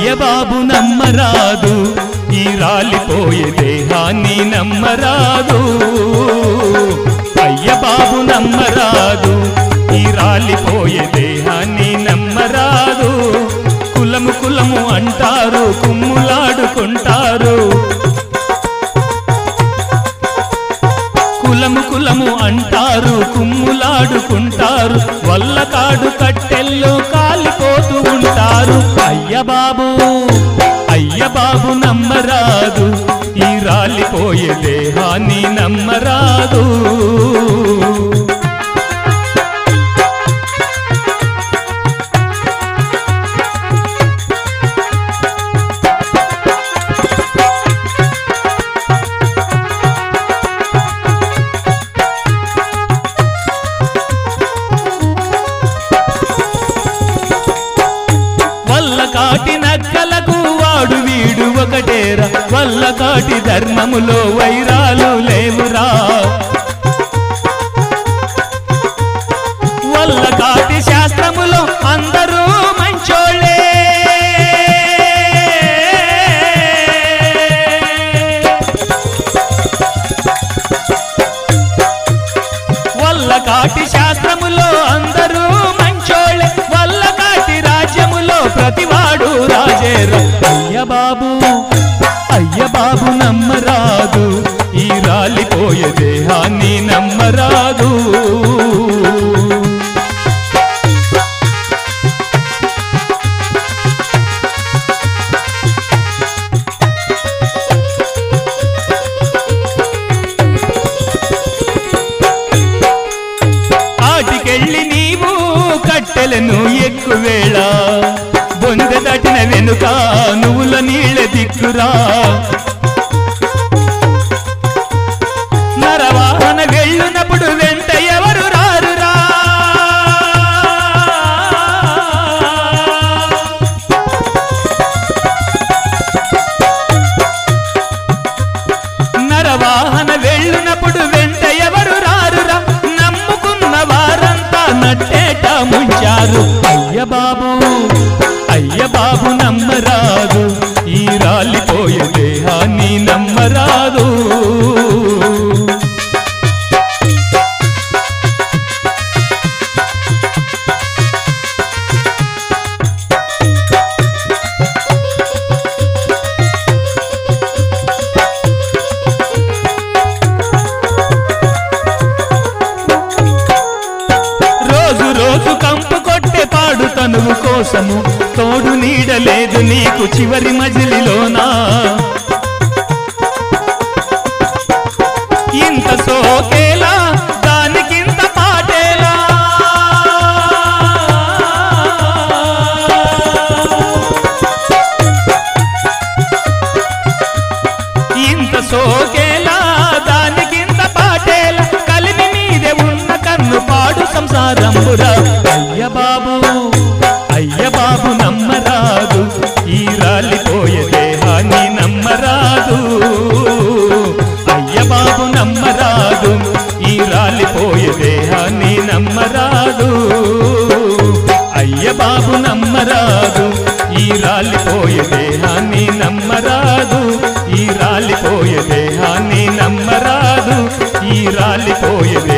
అయ్యబాబు నమ్మరాదు ఈ రాలిపోయే దేహాన్ని నమ్మరాదు అయ్యబాబు నమ్మరాదు ఈ రాలిపోయే దేహాన్ని నమ్మరాదు కులము కులము అంటారు కుమ్ములాడుకుంటారు కులము కులము అంటారు కుమ్ములాడుకుంటారు వల్ల కాడు కట్టెల్లో కాలిపోతూ ఉంటారు అయ్య బాబు అయ్య బాబు నమ్మరాదు ఈ రాలిపోయే దేహాన్ని నమ్మరాదు వల్ల కాటి నక్కలకు వాడు వీడు ఒకటేరా వల్ల కాటి ధర్మములో వైరాలు లేవురా వల్ల కాటి శాస్త్రములో అందరూ మంచోళ్ళే వల్ల కాటి శాస్త్రములో అందరూ మంచోళ్ళే వల్ల కాటి రాజ్యములో ప్రతివాడు రాజేర అయ్య బాబు అయ్య బాబు నమ్మరాదు ఈ రాలిపోయే దేహాన్ని నమ్మరాదు ఆటికెళ్ళి నీవు కట్టెలను ఎక్కువేళ బొందె దాటిన వెనుక నువ్వుల నీళ్ళ దిక్కురా నరవాహన వెళ్ళునప్పుడు వెంట ఎవరు రారురా నరవాహన వెళ్ళునప్పుడు వెంట ఎవరు రారురా నమ్ముకున్న వారంతా నట్టేట ముంచారు అయ్య బాబు అయ్య బాబు నమ్మరాదు ఈ రాలిపోయే దేహాన్ని నమ్మరాదు రోజు రోజు కంపు కొట్టే పాడు తనువు కోసము తోడు నీడలేదు నీకు చివరి మజిలిలోనా ఇంత సోకేలా దానికింత పాటేలా ఇంత సోకేలా దానికింత పాటేలా కలిమి మీదే ఉన్న కన్ను పాడు సంసారంబురా అయ్య బాబు అయ్య బాబు నమ్మరాదు ఈ రాలిపోయే దేహాన్ని నమ్మరాదు అయ్య బాబు నమ్మరాదు ఈ రాలిపోయే దేహాన్ని నమ్మరాదు అయ్య బాబు నమ్మరాదు ఈ రాలిపోయే దేహాన్ని నమ్మరాదు ఈ రాలిపోయే దేహాన్ని నమ్మరాదు ఈ రాలిపోయే